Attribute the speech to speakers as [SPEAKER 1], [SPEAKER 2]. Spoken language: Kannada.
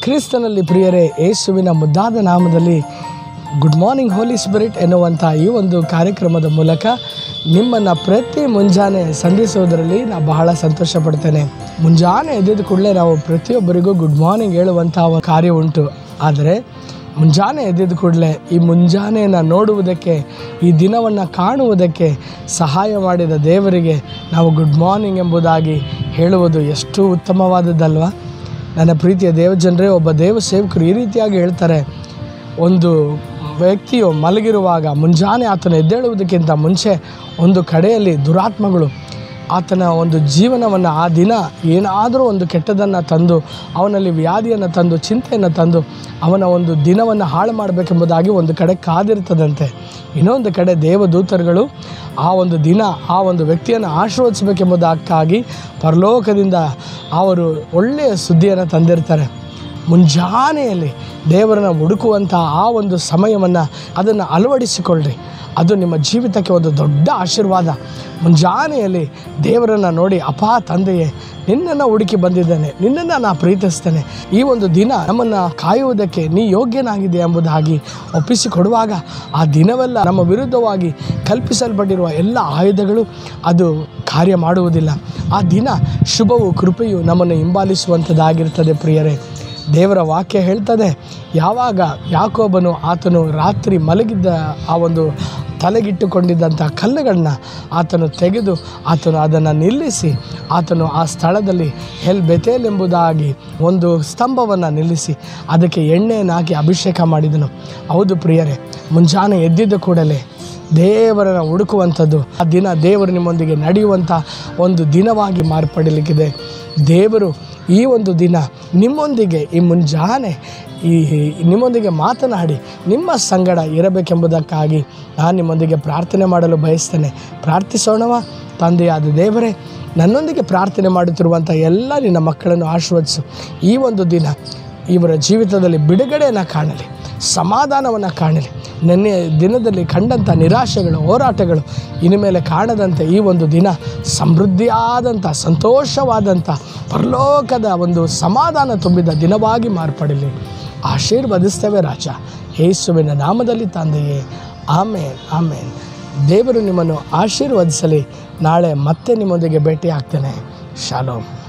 [SPEAKER 1] ಕ್ರಿಸ್ತನಲ್ಲಿ ಪ್ರಿಯರೇ ಯೇಸುವಿನ ಮುದ್ದಾದ ನಾಮದಲ್ಲಿ ಗುಡ್ ಮಾರ್ನಿಂಗ್ ಹೋಲಿ ಸ್ಪಿರಿಟ್ ಎನ್ನುವಂಥ ಈ ಒಂದು ಕಾರ್ಯಕ್ರಮದ ಮೂಲಕ ನಿಮ್ಮನ್ನು ಪ್ರತಿ ಮುಂಜಾನೆ ಸಂಧಿಸುವುದರಲ್ಲಿ ನಾನು ಬಹಳ ಸಂತೋಷ ಪಡ್ತೇನೆ ಮುಂಜಾನೆ ಎದ್ದಿದ ಕೂಡಲೇ ನಾವು ಪ್ರತಿಯೊಬ್ಬರಿಗೂ ಗುಡ್ ಮಾರ್ನಿಂಗ್ ಹೇಳುವಂಥ ಒಂದು ಕಾರ್ಯ ಉಂಟು ಆದರೆ ಮುಂಜಾನೆ ಎದ್ದಿದ ಕೂಡಲೇ ಈ ಮುಂಜಾನೆಯನ್ನು ನೋಡುವುದಕ್ಕೆ ಈ ದಿನವನ್ನು ಕಾಣುವುದಕ್ಕೆ ಸಹಾಯ ಮಾಡಿದ ದೇವರಿಗೆ ನಾವು ಗುಡ್ ಮಾರ್ನಿಂಗ್ ಎಂಬುದಾಗಿ ಹೇಳುವುದು ಎಷ್ಟು ಉತ್ತಮವಾದದ್ದಲ್ವಾ ನನ್ನ ಪ್ರೀತಿಯ ದೇವಜನರೇ ಒಬ್ಬ ದೇವ ಸೇವಕರು ಈ ರೀತಿಯಾಗಿ ಹೇಳ್ತಾರೆ ಒಂದು ವ್ಯಕ್ತಿಯು ಮಲಗಿರುವಾಗ ಮುಂಜಾನೆ ಆತನು ಎದ್ದೇಳುವುದಕ್ಕಿಂತ ಮುಂಚೆ ಒಂದು ಕಡೆಯಲ್ಲಿ ದುರಾತ್ಮಗಳು ಆತನ ಒಂದು ಜೀವನವನ್ನು ಆ ದಿನ ಏನಾದರೂ ಒಂದು ಕೆಟ್ಟದನ್ನು ತಂದು ಅವನಲ್ಲಿ ವ್ಯಾಧಿಯನ್ನು ತಂದು ಚಿಂತೆಯನ್ನು ತಂದು ಅವನ ಒಂದು ದಿನವನ್ನು ಹಾಳು ಮಾಡಬೇಕೆಂಬುದಾಗಿ ಒಂದು ಕಡೆ ಕಾದಿರ್ತದಂತೆ ಇನ್ನೊಂದು ಕಡೆ ದೇವದೂತರುಗಳು ಆ ಒಂದು ದಿನ ಆ ಒಂದು ವ್ಯಕ್ತಿಯನ್ನು ಆಶೀರ್ವದಿಸಬೇಕೆಂಬುದಕ್ಕಾಗಿ ಪರಲೋಕದಿಂದ ಅವರು ಒಳ್ಳೆಯ ಸುದ್ದಿಯನ್ನು ತಂದಿರ್ತಾರೆ ಮುಂಜಾನೆಯಲ್ಲಿ ದೇವರನ್ನು ಹುಡುಕುವಂಥ ಆ ಒಂದು ಸಮಯವನ್ನು ಅದನ್ನು ಅಳವಡಿಸಿಕೊಳ್ಳ್ರಿ ಅದು ನಿಮ್ಮ ಜೀವಿತಕ್ಕೆ ಒಂದು ದೊಡ್ಡ ಆಶೀರ್ವಾದ ಮುಂಜಾನೆಯಲ್ಲಿ ದೇವರನ್ನು ನೋಡಿ ಅಪಾ ತಂದೆಯೇ ನಿನ್ನನ್ನು ಹುಡುಕಿ ಬಂದಿದ್ದೇನೆ ನಿನ್ನನ್ನು ನಾ ಪ್ರೀತಿಸ್ತೇನೆ ಈ ಒಂದು ದಿನ ನಮ್ಮನ್ನು ಕಾಯುವುದಕ್ಕೆ ನೀ ಯೋಗ್ಯನಾಗಿದೆ ಎಂಬುದಾಗಿ ಒಪ್ಪಿಸಿಕೊಡುವಾಗ ಆ ದಿನವೆಲ್ಲ ನಮ್ಮ ವಿರುದ್ಧವಾಗಿ ಕಲ್ಪಿಸಲ್ಪಟ್ಟಿರುವ ಎಲ್ಲ ಆಯುಧಗಳು ಅದು ಕಾರ್ಯ ಮಾಡುವುದಿಲ್ಲ ಆ ದಿನ ಶುಭವು ಕೃಪೆಯು ನಮ್ಮನ್ನು ಹಿಂಬಾಲಿಸುವಂಥದ್ದಾಗಿರ್ತದೆ ಪ್ರಿಯರೇ ದೇವರ ವಾಕ್ಯ ಹೇಳ್ತದೆ ಯಾವಾಗ ಯಾಕೋಬನು ಆತನು ರಾತ್ರಿ ಮಲಗಿದ್ದ ಆ ಒಂದು ತಲೆಗಿಟ್ಟುಕೊಂಡಿದ್ದಂಥ ಕಲ್ಲುಗಳನ್ನ ಆತನು ತೆಗೆದು ಆತನು ಅದನ್ನು ನಿಲ್ಲಿಸಿ ಆತನು ಆ ಸ್ಥಳದಲ್ಲಿ ಹೆಲ್ ಬೆತೇಲ್ ಎಂಬುದಾಗಿ ಒಂದು ಸ್ತಂಭವನ್ನು ನಿಲ್ಲಿಸಿ ಅದಕ್ಕೆ ಎಣ್ಣೆಯನ್ನು ಹಾಕಿ ಅಭಿಷೇಕ ಮಾಡಿದನು ಹೌದು ಪ್ರಿಯರೇ ಮುಂಜಾನೆ ಎದ್ದಿದ್ದ ಕೂಡಲೇ ದೇವರನ್ನು ಹುಡುಕುವಂಥದ್ದು ಆ ದಿನ ದೇವರು ನಿಮ್ಮೊಂದಿಗೆ ನಡೆಯುವಂಥ ಒಂದು ದಿನವಾಗಿ ಮಾರ್ಪಡಲಿಕ್ಕಿದೆ ದೇವರು ಈ ಒಂದು ದಿನ ನಿಮ್ಮೊಂದಿಗೆ ಈ ಮುಂಜಾನೆ ಈ ನಿಮ್ಮೊಂದಿಗೆ ಮಾತನಾಡಿ ನಿಮ್ಮ ಸಂಗಡ ಇರಬೇಕೆಂಬುದಕ್ಕಾಗಿ ನಾನು ನಿಮ್ಮೊಂದಿಗೆ ಪ್ರಾರ್ಥನೆ ಮಾಡಲು ಬಯಸ್ತೇನೆ ಪ್ರಾರ್ಥಿಸೋಣವ ತಂದೆಯಾದ ದೇವರೇ ನನ್ನೊಂದಿಗೆ ಪ್ರಾರ್ಥನೆ ಮಾಡುತ್ತಿರುವಂಥ ಎಲ್ಲ ನಿನ್ನ ಮಕ್ಕಳನ್ನು ಆಶೀರ್ವದಿಸು ಈ ಒಂದು ದಿನ ಇವರ ಜೀವಿತದಲ್ಲಿ ಬಿಡುಗಡೆಯನ್ನು ಕಾಣಲಿ ಸಮಾಧಾನವನ್ನು ಕಾಣಲಿ ನಿನ್ನೆ ದಿನದಲ್ಲಿ ಕಂಡಂಥ ನಿರಾಶೆಗಳು ಹೋರಾಟಗಳು ಇನ್ನು ಮೇಲೆ ಕಾಣದಂತೆ ಈ ಒಂದು ದಿನ ಸಮೃದ್ಧಿಯಾದಂಥ ಸಂತೋಷವಾದಂಥ ಪರಲೋಕದ ಒಂದು ಸಮಾಧಾನ ತುಂಬಿದ ದಿನವಾಗಿ ಮಾರ್ಪಡಲಿ ಆಶೀರ್ವದಿಸ್ತೇವೆ ರಾಜ ಯೇಸುವಿನ ನಾಮದಲ್ಲಿ ತಂದೆಯೇ ಆಮೇನ್ ಆಮೇನ್ ದೇವರು ನಿಮ್ಮನ್ನು ಆಶೀರ್ವದಿಸಲಿ ನಾಳೆ ಮತ್ತೆ ನಿಮ್ಮೊಂದಿಗೆ ಭೇಟಿ ಆಗ್ತೇನೆ ಶಾಲೋಮ್